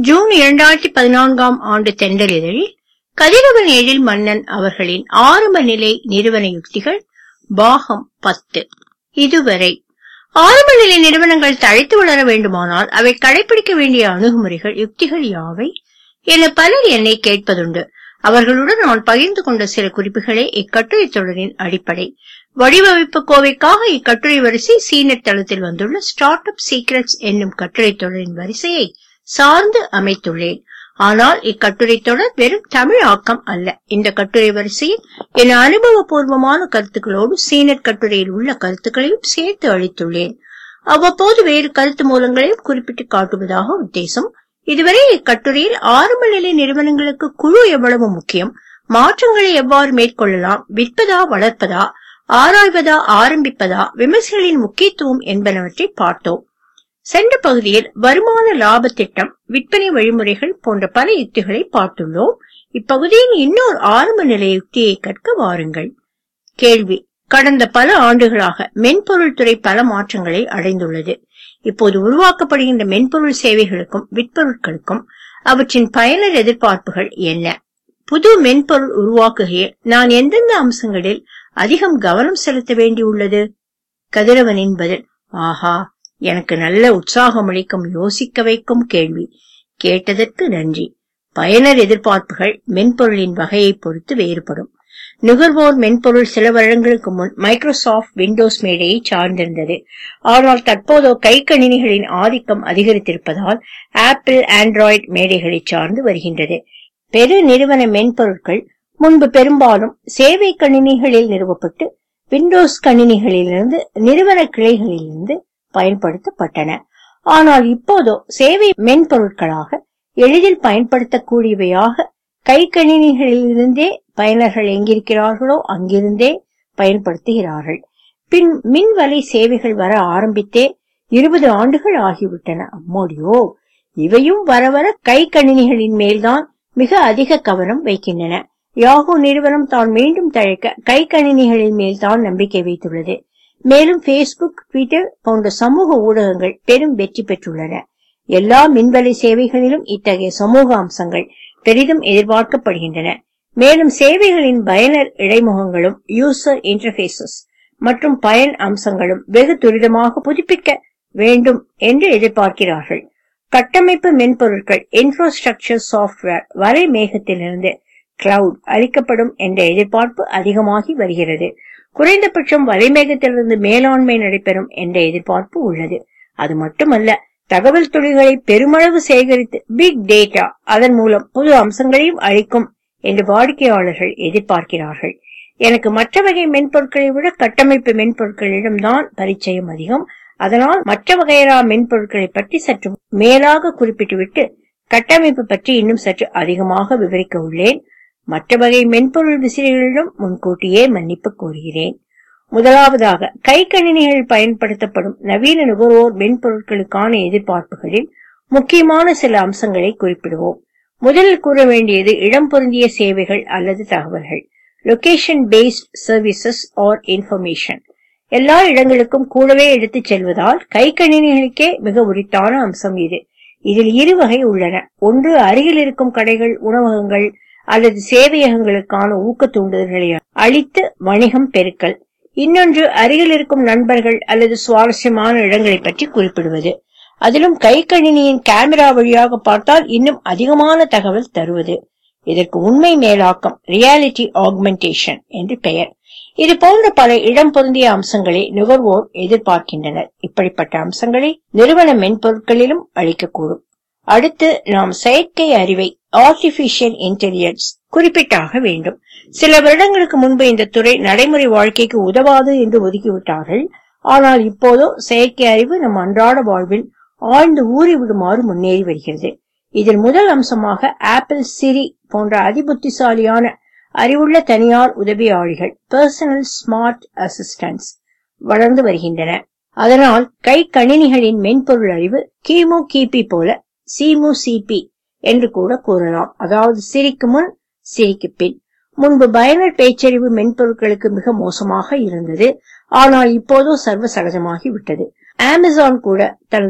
June இரண்டாயிரத்தி பதினான்காம் ஆண்டு தென்றல் இதழில் கதிரவன் எழில் மன்னன் அவர்களின் ஆரம்ப நிலை நிறுவன யுக்திகள் பாகம் பத்து இதுவரை ஆரம்ப நிலை நிறுவனங்கள் தழைத்து வளர வேண்டுமானால் அவை கடைபிடிக்க வேண்டிய அணுகுமுறைகள் யுக்திகள் யாவை என பலர் என்னை கேட்பதுண்டு அவர்களுடன் நான் பகிர்ந்து கொண்ட சில குறிப்புகளே இக்கட்டுரை தொடரின் அடிப்படை வடிவமைப்பு கோவைக்காக இக்கட்டுரை வரிசை சீனட் தளத்தில் வந்துள்ள ஸ்டார்ட் அப் சீக்ரெட்ஸ் என்னும் கட்டுரை தொடரின் வரிசையை சார்ந்து அமைத்துள்ளேன் ஆனால் இக்கட்டுரை தொடர் வெறும் தமிழ் ஆக்கம் அல்ல இந்த கட்டுரை வரிசையில் என் அனுபவபூர்வமான கருத்துக்களோடு சீனட் கட்டுரையில் உள்ள கருத்துக்களையும் சேர்த்து அளித்துள்ளேன் அவ்வப்போது வேறு கருத்து மூலங்களையும் குறிப்பிட்டு காட்டுவதாக உத்தேசம் இதுவரை இக்கட்டுரையில் ஆரம்ப நிலை நிறுவனங்களுக்கு குழு எவ்வளவு முக்கியம் மாற்றங்களை எவ்வாறு மேற்கொள்ளலாம் விற்பதா வளர்ப்பதா ஆராய்வதா ஆரம்பிப்பதா விமர்சைகளின் முக்கியத்துவம் என்பனவற்றை பார்த்தோம் சென்ற பகுதியில் வருமான லாப திட்டம் விற்பனை வழிமுறைகள் போன்ற பல யுக்திகளை பார்த்துள்ளோம் இப்பகுதியின் இன்னொரு ஆரம்ப நிலை யுக்தியை கற்க வாருங்கள் கேள்வி கடந்த பல ஆண்டுகளாக மென்பொருள் துறை பல மாற்றங்களை அடைந்துள்ளது இப்போது உருவாக்கப்படுகின்ற மென்பொருள் சேவைகளுக்கும் விற்பொருட்களுக்கும் அவற்றின் பயனர் எதிர்பார்ப்புகள் என்ன புது மென்பொருள் உருவாக்குகையில் நான் எந்தெந்த அம்சங்களில் அதிகம் கவனம் செலுத்த வேண்டியுள்ளது கதிரவனின் பதில் ஆஹா எனக்கு நல்ல உற்சாகம் அளிக்கும் யோசிக்க வைக்கும் கேள்வி கேட்டதற்கு நன்றி பயனர் எதிர்பார்ப்புகள் மென்பொருளின் வகையை பொறுத்து வேறுபடும் நுகர்வோர் மென்பொருள் சில வருடங்களுக்கு முன் மைக்ரோசாஃப்ட் விண்டோஸ் மேடையை சார்ந்திருந்தது ஆனால் தற்போதோ கைக்கணினிகளின் ஆதிக்கம் அதிகரித்திருப்பதால் ஆப்பிள் ஆண்ட்ராய்டு மேடைகளை சார்ந்து வருகின்றது பெரு நிறுவன மென்பொருட்கள் முன்பு பெரும்பாலும் சேவை கணினிகளில் நிறுவப்பட்டு விண்டோஸ் கணினிகளிலிருந்து நிறுவன கிளைகளிலிருந்து பயன்படுத்தப்பட்டன ஆனால் இப்போதோ சேவை மென்பொருட்களாக எளிதில் பயன்படுத்தக்கூடியவையாக கைக்கணினிகளிலிருந்தே பயனர்கள் எங்கிருக்கிறார்களோ அங்கிருந்தே பயன்படுத்துகிறார்கள் பின் மின்வலை சேவைகள் வர ஆரம்பித்தே இருபது ஆண்டுகள் ஆகிவிட்டன அம்மோடியோ இவையும் வர வர கைக்கணினிகளின் மேல்தான் மிக அதிக கவனம் வைக்கின்றன யாகோ நிறுவனம் தான் மீண்டும் தழைக்க கைக்கணினிகளின் மேல் தான் நம்பிக்கை வைத்துள்ளது மேலும் பேஸ்புக் ட்விட்டர் போன்ற சமூக ஊடகங்கள் பெரும் வெற்றி பெற்றுள்ளன எல்லா மின்வலை சேவைகளிலும் இத்தகைய சமூக அம்சங்கள் பெரிதும் எதிர்பார்க்கப்படுகின்றன மேலும் சேவைகளின் பயனர் இடைமுகங்களும் யூசர் இன்டர்பேசஸ் மற்றும் பயன் அம்சங்களும் வெகு துரிதமாக புதுப்பிக்க வேண்டும் என்று எதிர்பார்க்கிறார்கள் கட்டமைப்பு மென்பொருட்கள் இன்ஃப்ராஸ்ட்ரக்சர் சாஃப்ட்வேர் வரை மேகத்திலிருந்து கிளவுட் அளிக்கப்படும் என்ற எதிர்பார்ப்பு அதிகமாகி வருகிறது குறைந்தபட்சம் வலைமேகத்திலிருந்து மேலாண்மை நடைபெறும் என்ற எதிர்பார்ப்பு உள்ளது அது மட்டுமல்ல தகவல் துளிகளை பெருமளவு சேகரித்து பிக் டேட்டா அதன் மூலம் புது அம்சங்களையும் அளிக்கும் என்று வாடிக்கையாளர்கள் எதிர்பார்க்கிறார்கள் எனக்கு மற்ற வகை மென்பொருட்களை விட கட்டமைப்பு மென்பொருட்களிடம் தான் பரிச்சயம் அதிகம் அதனால் மற்ற வகையரா மென்பொருட்களை பற்றி சற்று மேலாக குறிப்பிட்டுவிட்டு கட்டமைப்பு பற்றி இன்னும் சற்று அதிகமாக விவரிக்க உள்ளேன் மற்ற வகை மென்பொருள் விசிறிகளிடம் முன்கூட்டியே மன்னிப்பு கோருகிறேன் முதலாவதாக கைக்கணினிகள் பயன்படுத்தப்படும் நவீன நுகர்வோர் மென்பொருட்களுக்கான எதிர்பார்ப்புகளில் முக்கியமான சில அம்சங்களை குறிப்பிடுவோம் முதலில் கூற வேண்டியது இடம் பொருந்திய சேவைகள் அல்லது தகவல்கள் location based services or information எல்லா இடங்களுக்கும் கூடவே எடுத்துச் செல்வதால் கைக்கணினிகளுக்கே மிக உரித்தான அம்சம் இது இதில் இரு வகை உள்ளன ஒன்று அருகில் இருக்கும் கடைகள் உணவகங்கள் அல்லது சேவையகங்களுக்கான ஊக்க தூண்டுதல்களை அளித்து வணிகம் பெருக்கல் இன்னொன்று அருகில் இருக்கும் நண்பர்கள் அல்லது சுவாரஸ்யமான இடங்களை பற்றி குறிப்பிடுவது அதிலும் கைக்கணினியின் கேமரா வழியாக பார்த்தால் இன்னும் அதிகமான தகவல் தருவது இதற்கு உண்மை மேலாக்கம் ரியாலிட்டி ஆக்மெண்டேஷன் என்று பெயர் இது போன்ற பல இடம் பொருந்திய அம்சங்களை நுகர்வோர் எதிர்பார்க்கின்றனர் இப்படிப்பட்ட அம்சங்களை நிறுவன மென்பொருட்களிலும் அளிக்கக்கூடும் அடுத்து நாம் செயற்கை அறிவை ஆர்டிபிஷியல் இன்டெலிஜென்ஸ் குறிப்பிட்டாக வேண்டும் சில வருடங்களுக்கு முன்பு இந்த துறை நடைமுறை வாழ்க்கைக்கு உதவாது என்று ஒதுக்கிவிட்டார்கள் ஆனால் இப்போதோ செயற்கை அறிவு நம் அன்றாட வாழ்வில் ஆழ்ந்து ஊறி விடுமாறு முன்னேறி வருகிறது இதில் முதல் அம்சமாக ஆப்பிள் சிரி போன்ற அதிபுத்திசாலியான அறிவுள்ள தனியார் உதவியாளிகள் பர்சனல் ஸ்மார்ட் அசிஸ்டன்ஸ் வளர்ந்து வருகின்றன அதனால் கை கணினிகளின் மென்பொருள் அறிவு கிமு கிபி போல சிமு சிபி என்று கூட கூறலாம் அதாவது சிரிக்கு முன் சிரிக்கு பின் முன்பு பயனர் பேச்சறிவு மென்பொருட்களுக்கு மிக மோசமாக இருந்தது ஆனால் இப்போதோ சர்வ சகஜமாகி விட்டது அமேசான் கூட தனது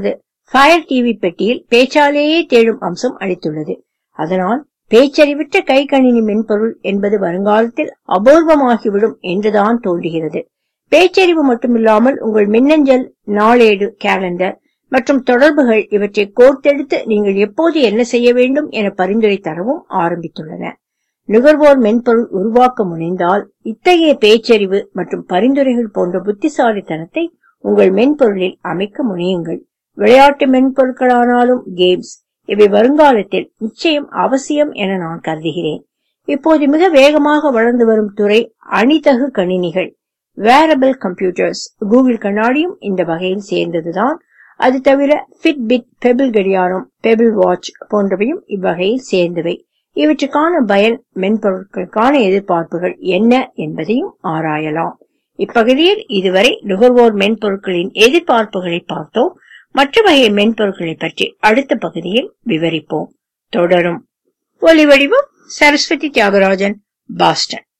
ஃபயர் டிவி பெட்டியில் பேச்சாலேயே தேடும் அம்சம் அளித்துள்ளது அதனால் பேச்சறிவிட்ட கை கணினி மென்பொருள் என்பது வருங்காலத்தில் அபூர்வமாகிவிடும் என்றுதான் தோன்றுகிறது பேச்சறிவு மட்டுமில்லாமல் உங்கள் மின்னஞ்சல் நாளேடு கேலண்டர் மற்றும் தொடர்புகள் இவற்றை கோர்த்தெடுத்து நீங்கள் எப்போது என்ன செய்ய வேண்டும் என பரிந்துரை தரவும் ஆரம்பித்துள்ளன நுகர்வோர் மென்பொருள் உருவாக்க முனைந்தால் இத்தகைய பேச்சறிவு மற்றும் பரிந்துரைகள் போன்ற புத்திசாலித்தனத்தை உங்கள் மென்பொருளில் அமைக்க முனையுங்கள் விளையாட்டு மென்பொருட்களானாலும் கேம்ஸ் இவை வருங்காலத்தில் நிச்சயம் அவசியம் என நான் கருதுகிறேன் இப்போது மிக வேகமாக வளர்ந்து வரும் துறை அணிதகு கணினிகள் வேரபிள் கம்ப்யூட்டர்ஸ் கூகுள் கண்ணாடியும் இந்த வகையில் சேர்ந்ததுதான் அது தவிர ஃபிட்பிட் பெபிள் கடியாரம் பெபிள் வாட்ச் போன்றவையும் இவ்வகையில் சேர்ந்தவை இவற்றுக்கான பயன் மென்பொருட்களுக்கான எதிர்பார்ப்புகள் என்ன என்பதையும் ஆராயலாம் இப்பகுதியில் இதுவரை நுகர்வோர் மென்பொருட்களின் எதிர்பார்ப்புகளை பார்த்தோம் மற்ற வகை மென்பொருட்களை பற்றி அடுத்த பகுதியில் விவரிப்போம் தொடரும் ஒலி வடிவம் சரஸ்வதி தியாகராஜன் பாஸ்டன்